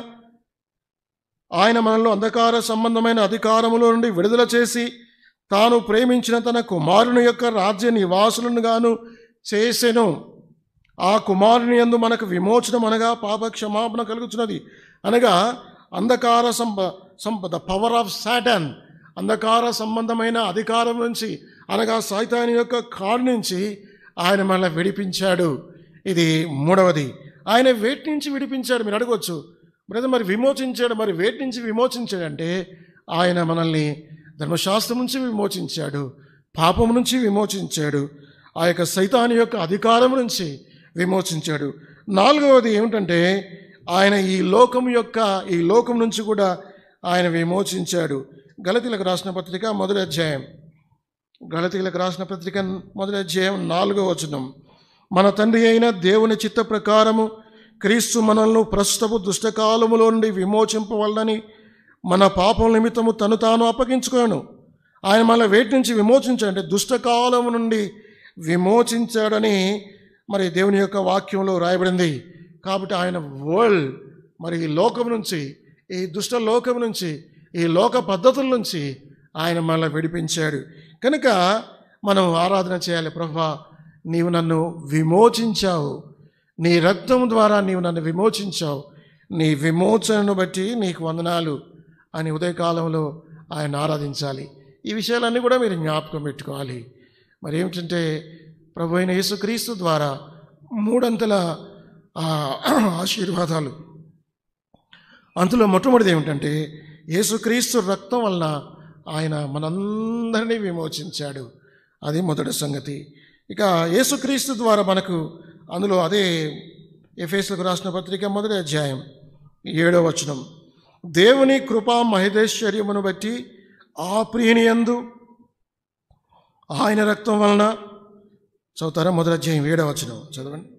ఆయన మనల్ని అంధకార సంబంధమైన అధికారములో నుండి విడుదల చేసి తాను ప్రేమించిన తన కుమారుని యొక్క రాజ్య నివాసులను గాను చేసెను ఆ కుమారుని యందు మనకు విమోచనం అనగా పాప క్షమాపణ కలుగుతున్నది అనగా అంధకార సంప సంపద పవర్ ఆఫ్ సాటన్ అంధకార సంబంధమైన అధికారం నుంచి అనగా సైతాని యొక్క కాడు నుంచి ఆయన మనల్ని విడిపించాడు ఇది మూడవది ఆయన వేటి నుంచి విడిపించాడు మీరు అడగవచ్చు బ్రదర్ మరి విమోచించాడు మరి వేటి నుంచి విమోచించాడంటే ఆయన మనల్ని ధర్మశాస్త్రం నుంచి విమోచించాడు పాపం నుంచి విమోచించాడు ఆ యొక్క సైతాని యొక్క అధికారం నుంచి విమోచించాడు నాలుగవది ఏమిటంటే ఆయన ఈ లోకం యొక్క ఈ లోకం నుంచి కూడా ఆయన విమోచించాడు గలతీలకు రాసిన పత్రిక మొదటి అధ్యాయం గలతీలకు రాసిన పత్రిక మొదటి అధ్యాయం నాలుగో వచనం మన తండ్రి అయిన దేవుని చిత్త ప్రకారము క్రీస్తు మనల్ని ప్రస్తుతపు దుష్టకాలములో నుండి విమోచింపవలనని మన పాపం నిమిత్తము తను తాను అప్పగించుకోను ఆయన మన వేటి నుంచి విమోచించాడంటే దుష్టకాలము నుండి విమోచించాడని మరి దేవుని యొక్క వాక్యంలో రాయబడింది కాబట్టి ఆయన వరల్డ్ మరి ఈ లోకం నుంచి ఈ దుష్ట లోకం నుంచి ఈ లోక పద్ధతుల నుంచి ఆయన మనల్ని విడిపించాడు కనుక మనం ఆరాధన చేయాలి ప్రభా నీవు నన్ను విమోచించావు నీ రక్తం ద్వారా నీవు నన్ను విమోచించావు నీ విమోచనను బట్టి నీకు వందనాలు అని ఉదయకాలంలో ఆయన ఆరాధించాలి ఈ విషయాలన్నీ కూడా మీరు జ్ఞాపకం పెట్టుకోవాలి మరి ఏమిటంటే ప్రభు అయిన యేసుక్రీస్తు ద్వారా మూడంతల ఆ, ఆశీర్వాదాలు అందులో మొట్టమొదటిది ఏమిటంటే యేసుక్రీస్తు రక్తం వలన ఆయన మనందరినీ విమోచించాడు అది మొదటి సంగతి ఇక యేసుక్రీస్తు ద్వారా మనకు అందులో అదే ఎఫేసులకు రాసిన పత్రిక మొదటి అధ్యాయం ఏడో వచనం దేవుని కృపా మహేశ్వర్యమును బట్టి ఆ ప్రియుని యందు ఆయన రక్తం వలన చదువుతారా మొదటి అధ్యాయం ఏడో వచనం చదవండి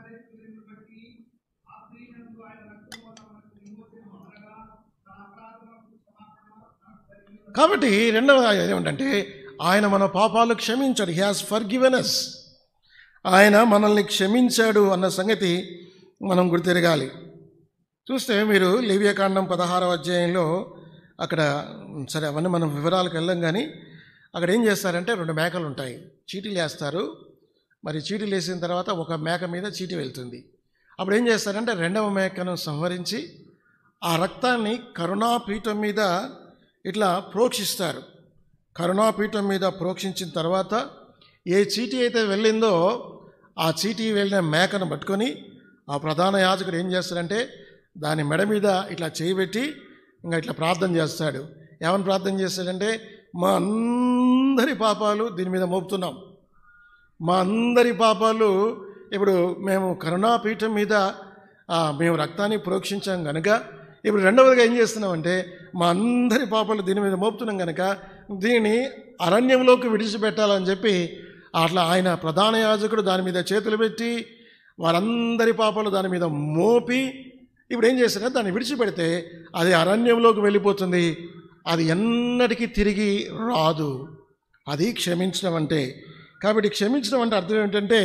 కాబట్టి రెండవ ఏమిటంటే ఆయన మన పాపాలు క్షమించాడు he has forgiven us ఆయన మనల్ని క్షమించాడు అన్న సంగతి మనం గుర్తిరగాలి చూస్తే మీరు లేవ్యకాండం పదహారవ అధ్యాయంలో అక్కడ సరే అవన్నీ మనం వివరాలకు వెళ్ళం కానీ అక్కడ ఏం చేస్తారంటే రెండు మేకలు ఉంటాయి చీటీలు వేస్తారు మరి చీటీలు వేసిన తర్వాత ఒక మేక మీద చీటీ వెళ్తుంది అప్పుడు ఏం చేస్తారంటే రెండవ మేకను సంహరించి ఆ రక్తాన్ని కరుణాపీఠం మీద ఇట్లా ప్రోక్షిస్తారు కరుణాపీఠం మీద ప్రోక్షించిన తర్వాత ఏ చీటీ అయితే వెళ్ళిందో ఆ చీటీ వెళ్ళిన మేకను పట్టుకొని ఆ ప్రధాన యాజకుడు ఏం చేస్తాడంటే దాని మెడ మీద ఇట్లా చేయబెట్టి ఇంకా ఇట్లా ప్రార్థన చేస్తాడు ఏమని ప్రార్థన చేస్తాడంటే మా అందరి పాపాలు దీని మీద మోపుతున్నాం మా అందరి పాపాలు ఇప్పుడు మేము కరుణాపీఠం మీద ఆ, మేము రక్తాన్ని ప్రోక్షించాం కనుక ఇప్పుడు రెండవదిగా ఏం చేస్తున్నామంటే మా అందరి పాపాలు దీని మీద మోపుతున్నాం కనుక దీన్ని అరణ్యంలోకి విడిచిపెట్టాలని చెప్పి అట్లా ఆయన ప్రధాన యాజకుడు దాని మీద చేతులు పెట్టి వారందరి పాపాలు దాని మీద మోపి ఇప్పుడు ఏం చేస్తారంటే దాన్ని విడిచిపెడితే అది అరణ్యంలోకి వెళ్ళిపోతుంది అది ఎన్నటికీ తిరిగి రాదు అది క్షమించడం అంటే కాబట్టి క్షమించడం అంటే అర్థం ఏంటంటే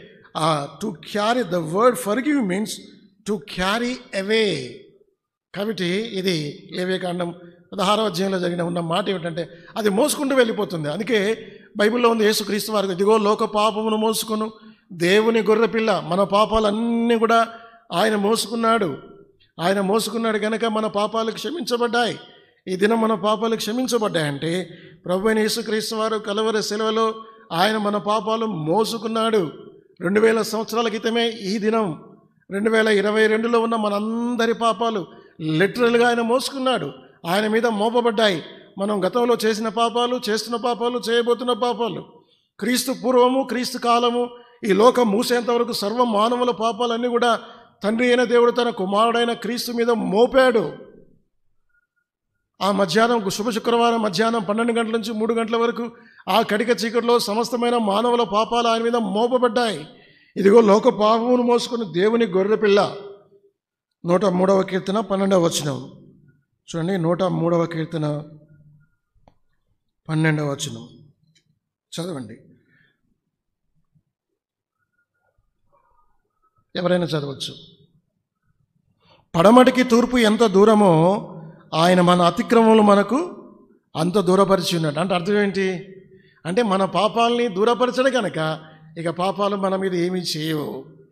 to carry the word forgive means to carry away కాబట్టి ఇది లేవేకాండం పదహారో అధ్యాయంలో జరిగిన ఉన్న మాట ఏమిటంటే అది మోసుకుంటూ వెళ్ళిపోతుంది అందుకే బైబిల్లో ఉంది యేసుక్రీస్తు వారికి ఇదిగో లోక పాపమును మోసుకొను దేవుని గొర్రెపిల్ల మన పాపాలన్నీ కూడా ఆయన మోసుకున్నాడు ఆయన మోసుకున్నాడు కనుక మన పాపాలు క్షమించబడ్డాయి ఈ దినం మన పాపాలు క్షమించబడ్డాయంటే ప్రభు అయిన యేసుక్రీస్తు వారు కలవర సెలవులో ఆయన మన పాపాలు మోసుకున్నాడు రెండు వేల సంవత్సరాల క్రితమే ఈ దినం రెండు వేల ఇరవై రెండులో ఉన్న మనందరి పాపాలు లిటరల్గా ఆయన మోసుకున్నాడు ఆయన మీద మోపబడ్డాయి మనం గతంలో చేసిన పాపాలు చేస్తున్న పాపాలు చేయబోతున్న పాపాలు క్రీస్తు పూర్వము క్రీస్తు కాలము ఈ లోకం మూసేంత వరకు సర్వ మానవుల పాపాలన్నీ కూడా తండ్రి అయిన దేవుడు తన కుమారుడైన క్రీస్తు మీద మోపాడు ఆ మధ్యాహ్నం శుభ శుక్రవారం మధ్యాహ్నం పన్నెండు గంటల నుంచి మూడు గంటల వరకు ఆ కడిక చీకటిలో సమస్తమైన మానవుల పాపాలు ఆయన మీద మోపబడ్డాయి ఇదిగో లోక పాపమును మోసుకుని దేవుని గొర్రెపిల్ల నూట మూడవ కీర్తన పన్నెండవ వచనం చూడండి నూట మూడవ కీర్తన పన్నెండవ వచనం చదవండి ఎవరైనా చదవచ్చు పడమటికి తూర్పు ఎంత దూరమో ఆయన మన అతిక్రమములు మనకు అంత దూరపరిచి ఉన్నాడు అంటే అర్థం ఏంటి అంటే మన పాపాలని దూరపరచడు కనుక ఇక పాపాలు మన మీద ఏమీ చేయవు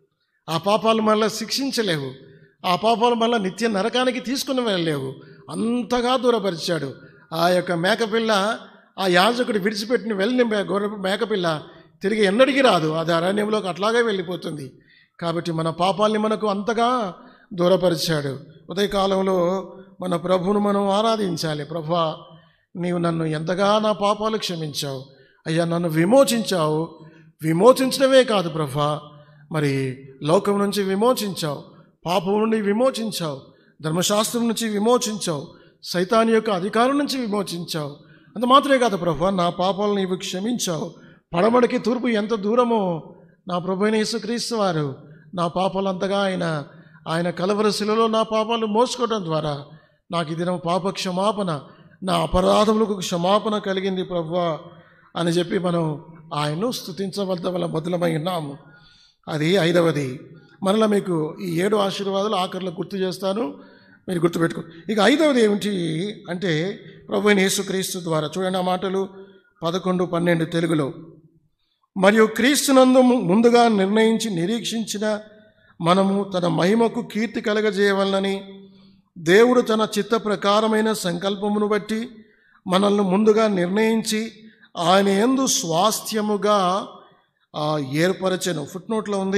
ఆ పాపాలు మళ్ళీ శిక్షించలేవు ఆ పాపాలు మళ్ళీ నిత్య నరకానికి తీసుకుని వెళ్ళలేవు అంతగా దూరపరిచాడు ఆ యొక్క మేకపిల్ల ఆ యాజకుడు విడిచిపెట్టిన వెళ్ళిన మే- గొర్రె మేకపిల్ల తిరిగి ఎన్నడికి రాదు అది అరణ్యంలోకి అట్లాగే వెళ్ళిపోతుంది కాబట్టి మన పాపాల్ని మనకు అంతగా దూరపరిచాడు ఉదయకాలంలో మన ప్రభువును మనం ఆరాధించాలి ప్రభా నీవు నన్ను ఎంతగా నా పాపాలు క్షమించావు అయ్యా నన్ను విమోచించావు విమోచించడమే కాదు ప్రభా మరి లోకం నుంచి విమోచించావు పాపం నుండి విమోచించావు ధర్మశాస్త్రం నుంచి విమోచించావు సైతాన్ యొక్క అధికారం నుంచి విమోచించావు అంత మాత్రమే కాదు ప్రభా నా పాపాలను నీవు క్షమించావు పడమడికి తూర్పు ఎంత దూరమో నా ప్రభు అయిన యేసుక్రీస్తు వారు నా పాపాలు అంతగా ఆయన ఆయన కలవరశిలలో నా పాపాలు మోసుకోవడం ద్వారా నాకు ఇది పాప క్షమాపణ నా అపరాధములకు క్షమాపణ కలిగింది ప్రభువా అని చెప్పి మనం ఆయన్ను స్థుతించవద్ద వల్ల బదులమై ఉన్నాము అది ఐదవది మరలా మీకు ఈ ఏడు ఆశీర్వాదాలు ఆఖరిలో గుర్తు చేస్తాను మీరు గుర్తుపెట్టుకో ఇక ఐదవది ఏమిటి అంటే ప్రభు అయిన యేసుక్రీస్తు ద్వారా చూడండి ఆ మాటలు పదకొండు పన్నెండు తెలుగులో మరియు క్రీస్తునందు ముందుగా నిర్ణయించి నిరీక్షించిన మనము తన మహిమకు కీర్తి కలగజేయవలనని దేవుడు తన చిత్త ప్రకారమైన సంకల్పమును బట్టి మనల్ని ముందుగా నిర్ణయించి ఆయన ఎందు స్వాస్థ్యముగా ఆ, ఏర్పరచెను ఫుట్నోట్లో ఉంది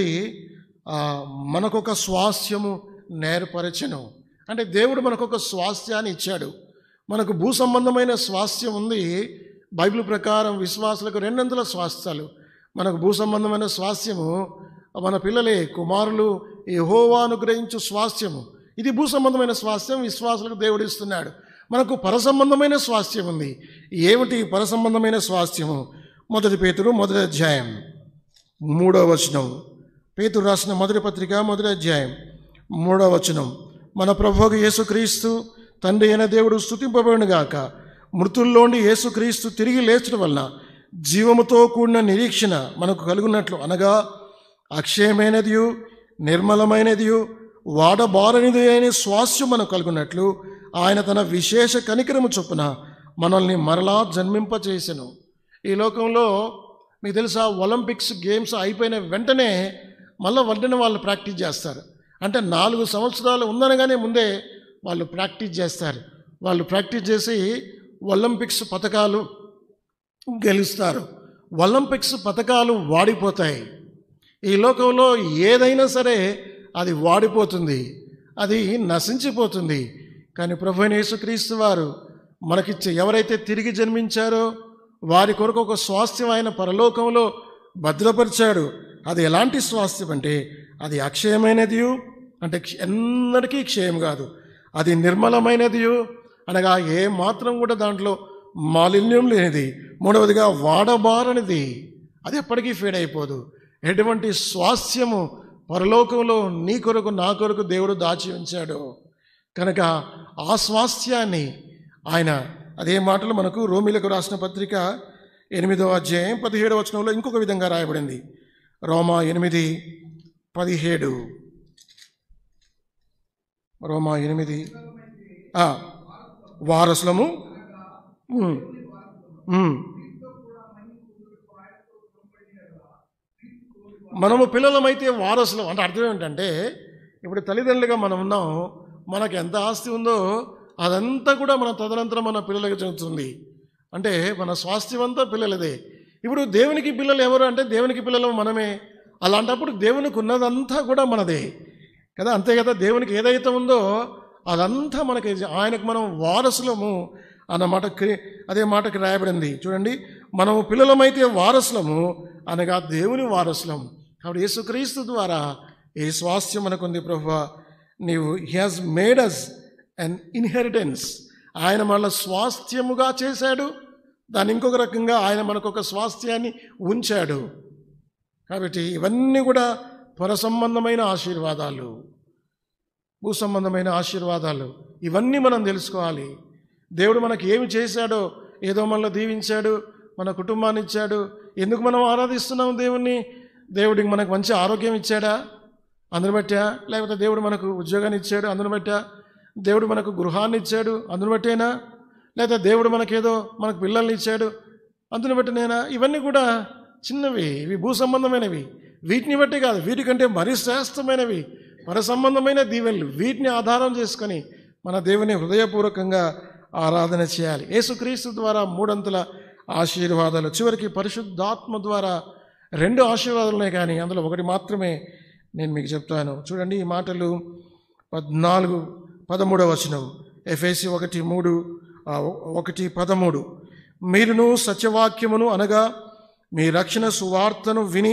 ఆ, మనకొక స్వాస్థ్యము నేర్పరచెను అంటే దేవుడు మనకొక స్వాస్థ్యాన్ని ఇచ్చాడు మనకు భూ సంబంధమైన స్వాస్థ్యం ఉంది బైబిల్ ప్రకారం విశ్వాసులకు రెండంతుల స్వాస్థ్యాలు మనకు భూ సంబంధమైన స్వాస్థ్యము మన పిల్లలే కుమారులు యెహోవా అనుగ్రహించు స్వాస్థ్యము ఇది భూ సంబంధమైన స్వాస్థ్యం విశ్వాసులకు దేవుడు ఇస్తున్నాడు మనకు పరసంబంధమైన స్వాస్థ్యం ఉంది ఏమిటి పరసంబంధమైన స్వాస్థ్యము మొదటి పేతురు మొదటి అధ్యాయం మూడవ వచనం పేతురు రాసిన మొదటి పత్రిక మొదటి అధ్యాయం మూడవ వచనం మన ప్రభువుకు యేసుక్రీస్తు తండ్రి అయిన దేవుడు స్థుతింపబడిన గాక మృతుల్లోండి యేసుక్రీస్తు తిరిగి లేచడం వలన జీవముతో కూడిన నిరీక్షణ మనకు కలుగున్నట్లు అనగా అక్షయమైనదియు నిర్మలమైనది వాడబారనిది అయిన స్వాస్థ్యం మనకు కలుగున్నట్లు ఆయన తన విశేష కనికరము చొప్పున మనల్ని మరలా జన్మింపచేసెను ఈ లోకంలో మీకు తెలుసా ఒలింపిక్స్ గేమ్స్ అయిపోయిన వెంటనే మళ్ళీ వెంటనే వాళ్ళు ప్రాక్టీస్ చేస్తారు అంటే నాలుగు సంవత్సరాలు ఉందనగానే ముందే వాళ్ళు ప్రాక్టీస్ చేస్తారు వాళ్ళు ప్రాక్టీస్ చేసి ఒలింపిక్స్ పథకాలు గెలుస్తారు ఒలింపిక్స్ పథకాలు వాడిపోతాయి ఈ లోకంలో ఏదైనా సరే అది వాడిపోతుంది అది నశించిపోతుంది కానీ ప్రభు అయిన యేసుక్రీస్తు వారు మనకిచ్చే ఎవరైతే తిరిగి జన్మించారో వారి కొరకు ఒక స్వాస్థ్యం ఆయన పరలోకంలో భద్రపరిచాడు అది ఎలాంటి స్వాస్థ్యం అంటే అది అక్షయమైనది అంటే క్ష- ఎన్నటికీ క్షయం కాదు అది నిర్మలమైనది అనగా ఏ మాత్రం కూడా దాంట్లో మాలిన్యం లేనిది మూడవదిగా వాడబారనిది అది ఎప్పటికీ ఫేడ్ అయిపోదు ఎటువంటి స్వాస్థ్యము పరలోకంలో నీ కొరకు నా కొరకు దేవుడు దాచి ఉంచాడు కనుక ఆ స్వాస్థ్యాన్ని ఆయన అదే మాటలు మనకు రోమిలకు రాసిన పత్రిక ఎనిమిదవ అధ్యాయం పదిహేడవ వచనంలో ఇంకొక విధంగా రాయబడింది రోమా ఎనిమిది పదిహేడు రోమా ఎనిమిది ఆ, వారసులము ఉమ్, ఉమ్. మనము పిల్లలమైతే వారసులం అంటే అర్థం ఏంటంటే ఇప్పుడు తల్లిదండ్రులుగా మనం ఉన్నాం మనకు ఎంత ఆస్తి ఉందో అదంతా కూడా మన తదనంతరం మన పిల్లలకు చెందుతుంది అంటే మన స్వాస్థ్యం అంతా పిల్లలదే ఇప్పుడు దేవునికి పిల్లలు ఎవరు అంటే దేవునికి పిల్లలు మనమే అలాంటప్పుడు దేవునికి ఉన్నదంతా కూడా మనదే కదా అంతే కదా దేవునికి ఏదైతే ఉందో అదంతా మనకి ఆయనకు మనం వారసులము అన్న మాట క్రి- అదే మాటకి రాయబడింది చూడండి మనము పిల్లలమైతే వారసులము అనగా దేవుని వారసులం కాబట్టి యేసుక్రీస్తు ద్వారా ఏ స్వాస్థ్యం మనకుంది ప్రభు నీవు he has made us an inheritance ఆయన మన స్వాస్థ్యముగా చేశాడు దాన్ని ఇంకొక రకంగా ఆయన మనకు ఒక స్వాస్థ్యాన్ని ఉంచాడు కాబట్టి ఇవన్నీ కూడా పర సంబంధమైన ఆశీర్వాదాలు భూ సంబంధమైన ఆశీర్వాదాలు ఇవన్నీ మనం తెలుసుకోవాలి దేవుడు మనకి ఏమి చేశాడో ఏదో మనలో దీవించాడు మన కుటుంబాన్ని ఇచ్చాడు ఎందుకు మనం ఆరాధిస్తున్నాం దేవుణ్ణి దేవుడికి మనకు మంచి ఆరోగ్యం ఇచ్చాడా అందును బట్టా లేకపోతే దేవుడు మనకు ఉద్యోగాన్ని ఇచ్చాడు అందును బట్టా దేవుడు మనకు గృహాన్ని ఇచ్చాడు అందును బట్టేనా లేదా దేవుడు మనకేదో మనకు పిల్లల్ని ఇచ్చాడు అందుని బట్టినేనా ఇవన్నీ కూడా చిన్నవి ఇవి భూ సంబంధమైనవి వీటిని బట్టి కాదు వీటికంటే మరీ శ్రేష్టమైనవి పర సంబంధమైన దీవెనలు వీటిని ఆధారం చేసుకొని మన దేవుని హృదయపూర్వకంగా ఆరాధన చేయాలి యేసుక్రీస్తు ద్వారా మూడంతుల ఆశీర్వాదాలు చివరికి పరిశుద్ధాత్మ ద్వారా రెండు ఆశీర్వాదాలు ఉన్నాయి కానీ అందులో ఒకటి మాత్రమే నేను మీకు చెప్తాను చూడండి ఈ మాటలు పద్నాలుగు పదమూడవ వచనం ఎఫ్ఎసి ఒకటి మూడు ఆ, ఒకటి పదమూడు మీరును సత్యవాక్యమును అనగా మీ రక్షణ సువార్తను విని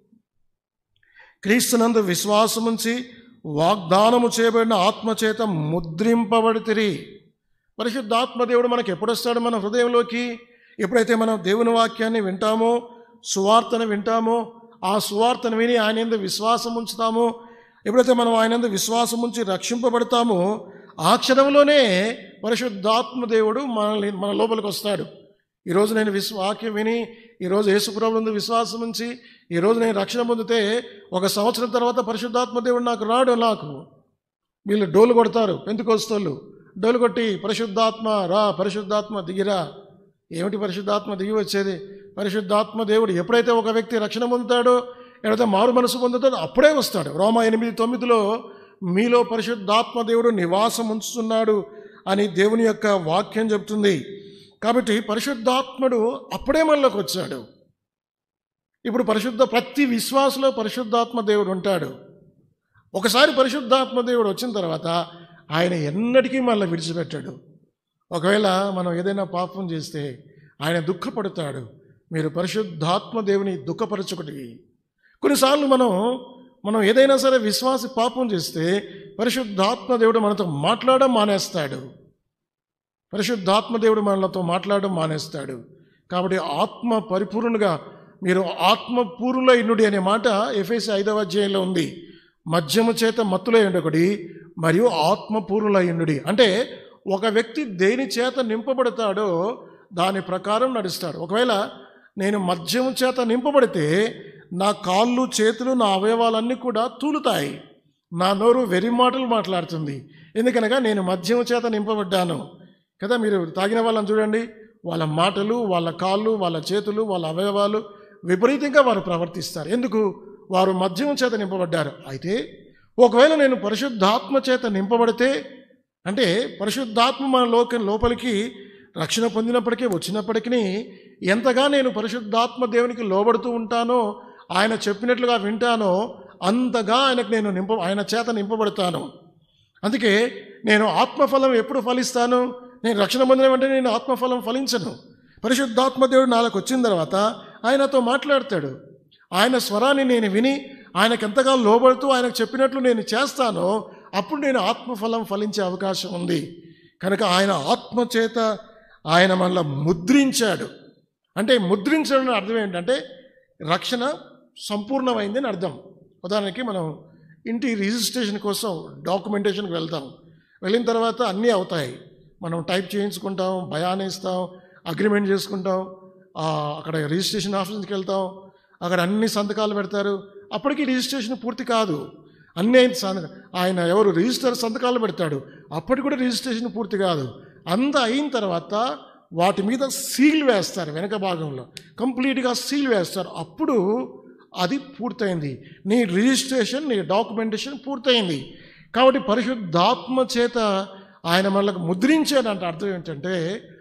క్రీస్తునందు విశ్వాసముంచి వాగ్దానము చేయబడిన ఆత్మచేత ముద్రింపబడితిరి పరిశుద్ధాత్మ దేవుడు మనకి ఎప్పుడు వస్తాడు మన హృదయంలోకి ఎప్పుడైతే మనం దేవుని వాక్యాన్ని వింటామో సువార్తను వింటామో ఆ సువార్తను విని ఆయన ఎందు విశ్వాసం ఉంచుతామో ఎప్పుడైతే మనం ఆయన ఎందు విశ్వాసం ఉంచి రక్షింపబడతామో ఆ క్షణంలోనే పరిశుద్ధాత్మ దేవుడు మనల్ని మన లోపలికి వస్తాడు ఈరోజు నేను విశ్వ వాక్యం విని ఈరోజు యేసుప్రభు విశ్వాసం ఉంచి ఈరోజు నేను రక్షణ పొందితే ఒక సంవత్సరం తర్వాత పరిశుద్ధాత్మ దేవుడు నాకు రాడు నాకు వీళ్ళు డోలు కొడతారు పెంతుకొస్తోళ్ళు డోలు కొట్టి పరిశుద్ధాత్మ రా పరిశుద్ధాత్మ దిగిరా ఏమిటి పరిశుద్ధాత్మ దిగి వచ్చేది పరిశుద్ధాత్మ దేవుడు ఎప్పుడైతే ఒక వ్యక్తి రక్షణ పొందుతాడో ఎప్పుడైతే మారు మనసు పొందుతాడో అప్పుడే వస్తాడు రోమా ఎనిమిది తొమ్మిదిలో మీలో పరిశుద్ధాత్మ దేవుడు నివాసం ఉంచుతున్నాడు అని దేవుని యొక్క వాక్యం చెప్తుంది కాబట్టి పరిశుద్ధాత్ముడు అప్పుడే మనలోకి వచ్చాడు ఇప్పుడు పరిశుద్ధ ప్రతి విశ్వాసలో పరిశుద్ధాత్మ దేవుడు ఉంటాడు ఒకసారి పరిశుద్ధాత్మ దేవుడు వచ్చిన తర్వాత ఆయన ఎన్నటికీ మనల్ని విడిచిపెట్టాడు ఒకవేళ మనం ఏదైనా పాపం చేస్తే ఆయన దుఃఖపడతాడు మీరు పరిశుద్ధాత్మ దేవుని దుఃఖపరచుకుటి కొన్నిసార్లు మనం మనం ఏదైనా సరే విశ్వాసి పాపం చేస్తే పరిశుద్ధాత్మ దేవుడు మనతో మాట్లాడడం మానేస్తాడు పరిశుద్ధాత్మ దేవుడు మనలతో మాట్లాడడం మానేస్తాడు కాబట్టి ఆత్మ పరిపూర్ణుగా మీరు ఆత్మ పూర్ణులైనుడి అనే మాట ఎఫ్ఎసి ఐదవ అధ్యాయంలో ఉంది మద్యము చేత మత్తులైండొకటి మరియు ఆత్మ పూర్ణులైండుడి అంటే ఒక వ్యక్తి దేని చేత నింపబడతాడో దాని ప్రకారం నడుస్తాడు ఒకవేళ నేను మద్యము చేత నింపబడితే నా కాళ్ళు చేతులు నా అవయవాలన్నీ కూడా తూలుతాయి నా నోరు వెరి మాటలు మాట్లాడుతుంది ఎందుకనగా నేను మద్యం చేత నింపబడ్డాను కదా మీరు తాగిన వాళ్ళని చూడండి వాళ్ళ మాటలు వాళ్ళ కాళ్ళు వాళ్ళ చేతులు వాళ్ళ అవయవాలు విపరీతంగా వారు ప్రవర్తిస్తారు ఎందుకు వారు మద్యం చేత నింపబడ్డారు అయితే ఒకవేళ నేను పరిశుద్ధాత్మ చేత నింపబడితే అంటే పరిశుద్ధాత్మ మన లోక లోపలికి రక్షణ పొందినప్పటికీ వచ్చినప్పటికీ ఎంతగా నేను పరిశుద్ధాత్మ దేవునికి లోబడుతూ ఉంటానో ఆయన చెప్పినట్లుగా వింటానో అంతగా ఆయనకు నేను నింప ఆయన చేత నింపబడతాను అందుకే నేను ఆత్మఫలం ఎప్పుడు ఫలిస్తాను నేను రక్షణ పొందిన వెంటనే నేను ఆత్మఫలం ఫలించను పరిశుద్ధాత్మ దేవుడు నాలకు వచ్చిన తర్వాత ఆయనతో మాట్లాడతాడు ఆయన స్వరాన్ని నేను విని ఆయనకు ఎంతగా లోబడుతూ ఆయనకు చెప్పినట్లు నేను చేస్తానో అప్పుడు నేను ఆత్మఫలం ఫలించే అవకాశం ఉంది కనుక ఆయన ఆత్మ చేత ఆయన మనల్ని ముద్రించాడు అంటే ముద్రించడం అర్థం ఏంటంటే రక్షణ సంపూర్ణమైందని అర్థం ఉదాహరణకి మనం ఇంటి రిజిస్ట్రేషన్ కోసం డాక్యుమెంటేషన్కి వెళ్తాం వెళ్ళిన తర్వాత అన్నీ అవుతాయి మనం టైప్ చేయించుకుంటాం భయానేస్తాం అగ్రిమెంట్ చేసుకుంటాం ఆ, అక్కడ రిజిస్ట్రేషన్ ఆఫీస్కి వెళ్తాం అక్కడ అన్ని సంతకాలు పెడతారు అప్పటికి రిజిస్ట్రేషన్ పూర్తి కాదు అన్ని అయిన సంత- ఆయన ఎవరు రిజిస్టర్ సంతకాలు పెడతాడు అప్పటికి కూడా రిజిస్ట్రేషన్ పూర్తి కాదు అంత అయిన తర్వాత వాటి మీద సీల్ వేస్తారు వెనక భాగంలో కంప్లీట్గా సీల్ వేస్తారు అప్పుడు అది పూర్తయింది నీ రిజిస్ట్రేషన్ నీ డాక్యుమెంటేషన్ పూర్తయింది కాబట్టి పరిశుద్ధాత్మ చేత ఆయన మనకు ముద్రించాడంటే అర్థం ఏంటంటే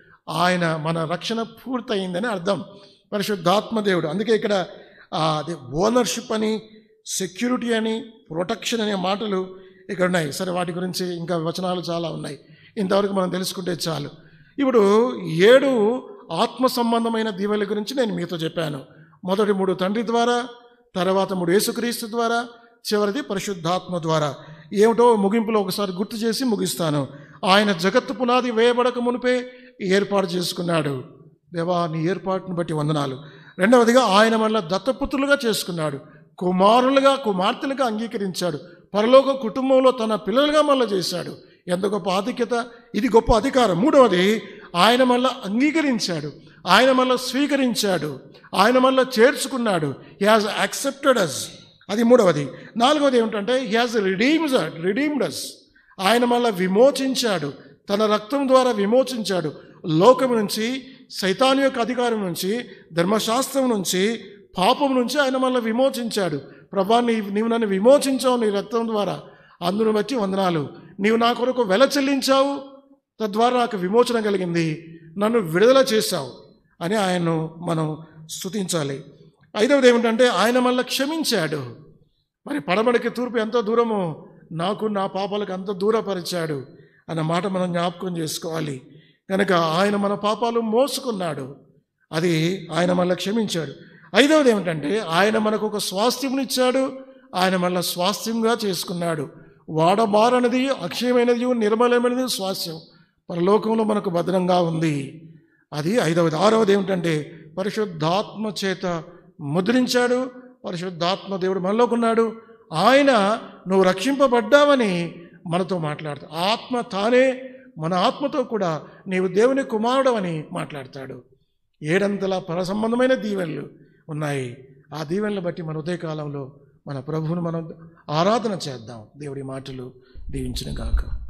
ఆయన మన రక్షణ పూర్తయిందని అర్థం పరిశుద్ధాత్మ దేవుడు అందుకే ఇక్కడ ఆ, అది ఓనర్షిప్ అని సెక్యూరిటీ అని ప్రొటెక్షన్ అనే మాటలు ఇక్కడ ఉన్నాయి సరే వాటి గురించి ఇంకా వచనాలు చాలా ఉన్నాయి ఇంతవరకు మనం తెలుసుకుంటే చాలు ఇప్పుడు ఏడు ఆత్మ సంబంధమైన దీవెల గురించి నేను మీతో చెప్పాను మొదటి మూడు తండ్రి ద్వారా తర్వాత మూడు యేసుక్రీస్తు ద్వారా చివరిది పరిశుద్ధాత్మ ద్వారా ఏమిటో ముగింపులో ఒకసారి గుర్తు చేసి ముగిస్తాను ఆయన జగత్తు పునాది వేయబడక మునిపే ఏర్పాటు చేసుకున్నాడు దేవా నీ ఏర్పాటును బట్టి వందనాలు రెండవదిగా ఆయన మళ్ళీ దత్తపుత్రులుగా చేసుకున్నాడు కుమారులుగా కుమార్తెలుగా అంగీకరించాడు పరలోక కుటుంబంలో తన పిల్లలుగా మళ్ళీ చేశాడు ఎంత గొప్ప ఆధిక్యత ఇది గొప్ప అధికారం మూడవది ఆయన మళ్ళీ అంగీకరించాడు ఆయన మళ్ళీ స్వీకరించాడు ఆయన మళ్ళీ చేర్చుకున్నాడు హీ హాజ్ యాక్సెప్టెడ్ అస్ అది మూడవది నాలుగవది ఏమిటంటే he has redeems redeemed us ఆయన మళ్ళీ విమోచించాడు తన రక్తం ద్వారా విమోచించాడు లోకం నుంచి సైతాన్ యొక్క అధికారం నుంచి ధర్మశాస్త్రం నుంచి పాపం నుంచి ఆయన మళ్ళీ విమోచించాడు ప్రభా నీ నీవు నన్ను విమోచించావు నీ రక్తం ద్వారా అందును బట్టి వందనాలు నీవు నా కొరకు వెల చెల్లించావు తద్వారా నాకు విమోచన కలిగింది నన్ను విడుదల చేశావు అని ఆయన్ను మనం స్తుతించాలి ఐదవది ఏమిటంటే ఆయన మళ్ళీ క్షమించాడు మరి పడమడికి తూర్పు ఎంత దూరమో నాకు నా పాపాలకు అంత దూరపరిచాడు అన్న మాట మనం జ్ఞాపకం చేసుకోవాలి కనుక ఆయన మన పాపాలు మోసుకున్నాడు అది ఆయన మళ్ళీ క్షమించాడు ఐదవది ఏమిటంటే ఆయన మనకు ఒక స్వాస్థ్యమునిచ్చాడు ఆయన మళ్ళీ స్వాస్థ్యంగా చేసుకున్నాడు వాడబారనిది అక్షయమైనది నిర్మలమైనది స్వాస్థ్యం పరలోకంలో మనకు భద్రంగా ఉంది అది ఐదవది ఆరవది ఏమిటంటే పరిశుద్ధాత్మ చేత ముద్రించాడు పరిశుద్ధాత్మ దేవుడు మనలోకున్నాడు ఆయన నువ్వు రక్షింపబడ్డావని మనతో మాట్లాడతాడు ఆత్మ తానే మన ఆత్మతో కూడా నీవు దేవుని కుమారుడవని మాట్లాడతాడు ఏడంతల పర సంబంధమైన దీవెనలు ఉన్నాయి ఆ దీవెనలు బట్టి మన ఉదయకాలంలో మన ప్రభువును మనం ఆరాధన చేద్దాం దేవుడి మాటలు దీవించిన గాక